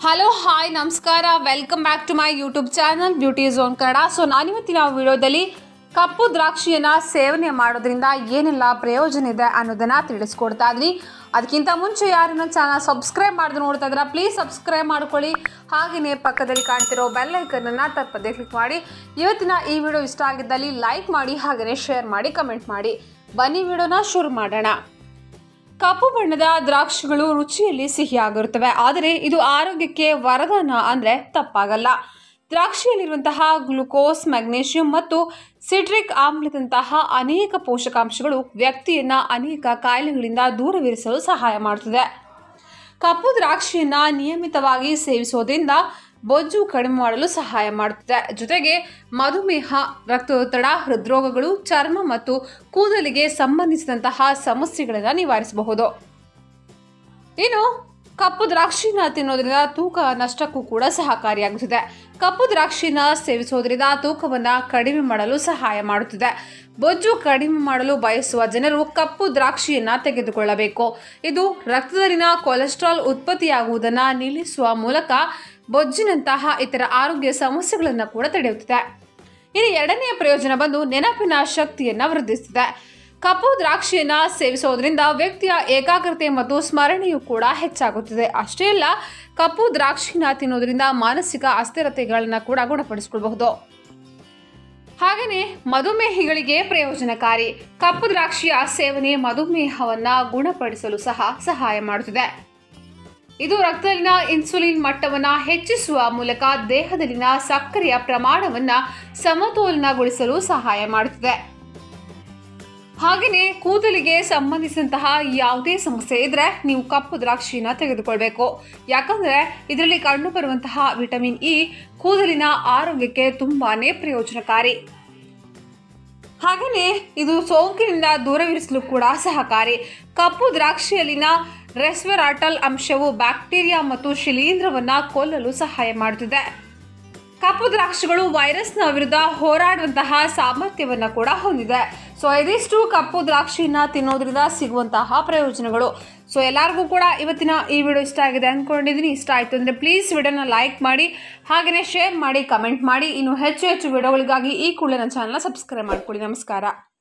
hello hi ನಮಸ್ಕಾರ welcome back to my YouTube channel beauty zone Kannada so ನಾನಿವತ್ತಿನ ವಿಡಿಯೋದಲ್ಲಿ ಕಪ್ಪು ದ್ರಾಕ್ಷಿಯನ್ನ ಸೇವನೆ ಮಾಡೋದ್ರಿಂದ ಏನೆಲ್ಲ ಪ್ರಯೋಜನ ಇದೆ ಅನ್ನೋದನ್ನ ತಿಳಿಸ್ಕೊಡ್ತಾ ಇದ್ದೀನಿ ಅದಕ್ಕಿಂತ ಮುಂಚೆ ಯಾರು ನನ್ನ ಚಾನಲ್ ಸಬ್ಸ್ಕ್ರೈಬ್ ಮಾಡಿದ್ರು ನೋಡ್ತಾ ಇದ್ರೆ ಪ್ಲೀಸ್ ಸಬ್ಸ್ಕ್ರೈಬ್ ಮಾಡ್ಕೊಳ್ಳಿ ಹಾಗೆಯೇ ಪಕ್ಕದಲ್ಲಿ ಕಾಣ್ತಿರೋ ಬೆಲ್ ಐಕನ್ನ ತಪ್ಪದೆ ಕ್ಲಿಕ್ ಮಾಡಿ ಇವತ್ತಿನ ಈ ವಿಡಿಯೋ ಇಷ್ಟ ಆಗಿದ್ದಲ್ಲಿ ಲೈಕ್ ಮಾಡಿ ಹಾಗೆಯೇ ಶೇರ್ ಮಾಡಿ ಕಮೆಂಟ್ ಮಾಡಿ ಬನ್ನಿ ವಿಡಿಯೋನ ಶುರು ಮಾಡೋಣ ಕಪ್ಪು ಬಣ್ಣದ ದ್ರಾಕ್ಷಿಗಳು ರುಚಿಯಲ್ಲಿ ಸಿಹಿಯಾಗಿರುತ್ತವೆ ಆದರೆ ಇದು ಆರೋಗ್ಯಕ್ಕೆ ವರದಾನ ಅಂದರೆ ತಪ್ಪಾಗಲ್ಲ ದ್ರಾಕ್ಷಿಯಲ್ಲಿರುವಂತಹ ಗ್ಲುಕೋಸ್ ಮ್ಯಾಗ್ನೇಷಿಯಂ ಮತ್ತು ಸಿಟ್ರಿಕ್ ಆಮ್ಲದಂತಹ ಅನೇಕ ಪೋಷಕಾಂಶಗಳು ವ್ಯಕ್ತಿಯನ್ನ ಅನೇಕ ಕಾಯಿಲೆಗಳಿಂದ ದೂರವಿರಿಸಲು ಸಹಾಯ ಮಾಡುತ್ತದೆ ಕಪ್ಪು ದ್ರಾಕ್ಷಿಯನ್ನ ನಿಯಮಿತವಾಗಿ ಸೇವಿಸೋದ್ರಿಂದ ಬೊಜ್ಜು ಕಡಿಮೆ ಮಾಡಲು ಸಹಾಯ ಮಾಡುತ್ತದೆ ಜೊತೆಗೆ ಮಧುಮೇಹ ರಕ್ತದೊತ್ತಡ ಹೃದ್ರೋಗಗಳು ಚರ್ಮ ಮತ್ತು ಕೂದಲಿಗೆ ಸಂಬಂಧಿಸಿದಂತಹ ಸಮಸ್ಯೆಗಳನ್ನು ನಿವಾರಿಸಬಹುದು ಇನ್ನು ಕಪ್ಪು ದ್ರಾಕ್ಷಿನ ತಿನ್ನೋದ್ರಿಂದ ತೂಕ ನಷ್ಟಕ್ಕೂ ಕೂಡ ಸಹಕಾರಿಯಾಗುತ್ತದೆ ಕಪ್ಪು ದ್ರಾಕ್ಷಿನ ಸೇವಿಸೋದ್ರಿಂದ ತೂಕವನ್ನ ಕಡಿಮೆ ಮಾಡಲು ಸಹಾಯ ಮಾಡುತ್ತದೆ ಬೊಜ್ಜು ಕಡಿಮೆ ಮಾಡಲು ಬಯಸುವ ಜನರು ಕಪ್ಪು ದ್ರಾಕ್ಷಿಯನ್ನ ತೆಗೆದುಕೊಳ್ಳಬೇಕು ಇದು ರಕ್ತದಲ್ಲಿನ ಕೊಲೆಸ್ಟ್ರಾಲ್ ಉತ್ಪತ್ತಿಯಾಗುವುದನ್ನು ನಿಲ್ಲಿಸುವ ಮೂಲಕ ಬೊಜ್ಜಿನಂತಹ ಇತರ ಆರೋಗ್ಯ ಸಮಸ್ಯೆಗಳನ್ನು ಕೂಡ ತಡೆಯುತ್ತದೆ ಇನ್ನು ಎರಡನೆಯ ಪ್ರಯೋಜನ ಬಂದು ನೆನಪಿನ ಶಕ್ತಿಯನ್ನು ವೃದ್ಧಿಸುತ್ತದೆ ಕಪ್ಪು ದ್ರಾಕ್ಷಿಯನ್ನ ಸೇವಿಸೋದ್ರಿಂದ ವ್ಯಕ್ತಿಯ ಏಕಾಗ್ರತೆ ಮತ್ತು ಸ್ಮರಣೆಯು ಕೂಡ ಹೆಚ್ಚಾಗುತ್ತದೆ ಅಷ್ಟೇ ಅಲ್ಲ ಕಪ್ಪು ದ್ರಾಕ್ಷಿನ ತಿನ್ನೋದ್ರಿಂದ ಮಾನಸಿಕ ಅಸ್ಥಿರತೆಗಳನ್ನು ಕೂಡ ಗುಣಪಡಿಸಿಕೊಳ್ಳಬಹುದು ಹಾಗೆಯೇ ಮಧುಮೇಹಿಗಳಿಗೆ ಪ್ರಯೋಜನಕಾರಿ ಕಪ್ಪು ದ್ರಾಕ್ಷಿಯ ಸೇವನೆ ಮಧುಮೇಹವನ್ನ ಗುಣಪಡಿಸಲು ಸಹ ಸಹಾಯ ಮಾಡುತ್ತದೆ ಇದು ರಕ್ತದಲ್ಲಿನ ಇನ್ಸುಲಿನ್ ಮಟ್ಟವನ್ನ ಹೆಚ್ಚಿಸುವ ಮೂಲಕ ದೇಹದಲ್ಲಿನ ಸಕ್ಕರೆಯ ಪ್ರಮಾಣವನ್ನ ಸಮತೋಲನಗೊಳಿಸಲು ಸಹಾಯ ಮಾಡುತ್ತದೆ ಹಾಗೆಯೇ ಕೂದಲಿಗೆ ಸಂಬಂಧಿಸಿದಂತಹ ಯಾವುದೇ ಸಮಸ್ಯೆ ಇದ್ರೆ ನೀವು ಕಪ್ಪು ದ್ರಾಕ್ಷಿನ ತೆಗೆದುಕೊಳ್ಬೇಕು ಯಾಕಂದ್ರೆ ಇದರಲ್ಲಿ ಕಂಡುಬರುವಂತಹ ವಿಟಮಿನ್ ಇ ಕೂದಲಿನ ಆರೋಗ್ಯಕ್ಕೆ ತುಂಬಾನೇ ಪ್ರಯೋಜನಕಾರಿ ಹಾಗೆಯೇ ಇದು ಸೋಂಕಿನಿಂದ ದೂರವಿರಿಸಲು ಕೂಡ ಸಹಕಾರಿ ಕಪ್ಪು ದ್ರಾಕ್ಷಿಯಲ್ಲಿನ ರೆಸ್ವೆರಾಟಲ್ ಅಂಶವು ಬ್ಯಾಕ್ಟೀರಿಯಾ ಮತ್ತು ಶಿಲೀಂಧ್ರವನ್ನ ಕೊಲ್ಲಲು ಸಹಾಯ ಮಾಡುತ್ತದೆ ಕಪ್ಪು ದ್ರಾಕ್ಷಿಗಳು ವೈರಸ್ನ ವಿರುದ್ಧ ಹೋರಾಡುವಂತಹ ಸಾಮರ್ಥ್ಯವನ್ನು ಕೂಡ ಹೊಂದಿದೆ ಸೊ ಇದಿಷ್ಟು ಕಪ್ಪು ದ್ರಾಕ್ಷಿನ ತಿನ್ನೋದ್ರಿಂದ ಸಿಗುವಂತಹ ಪ್ರಯೋಜನಗಳು ಸೊ ಎಲ್ಲರಿಗೂ ಕೂಡ ಇವತ್ತಿನ ಈ ವಿಡಿಯೋ ಇಷ್ಟ ಆಗಿದೆ ಅಂದ್ಕೊಂಡಿದ್ದೀನಿ ಇಷ್ಟ ಆಯಿತು ಅಂದರೆ ಪ್ಲೀಸ್ ವಿಡಿಯೋನ ಲೈಕ್ ಮಾಡಿ ಹಾಗೆಯೇ ಶೇರ್ ಮಾಡಿ ಕಮೆಂಟ್ ಮಾಡಿ ಇನ್ನು ಹೆಚ್ಚು ಹೆಚ್ಚು ವಿಡಿಯೋಗಳಿಗಾಗಿ ಈ ಕೂಡಲೇ ನನ್ನ ಚಾನಲ್ನ ಸಬ್ಸ್ಕ್ರೈಬ್ ಮಾಡ್ಕೊಳ್ಳಿ ನಮಸ್ಕಾರ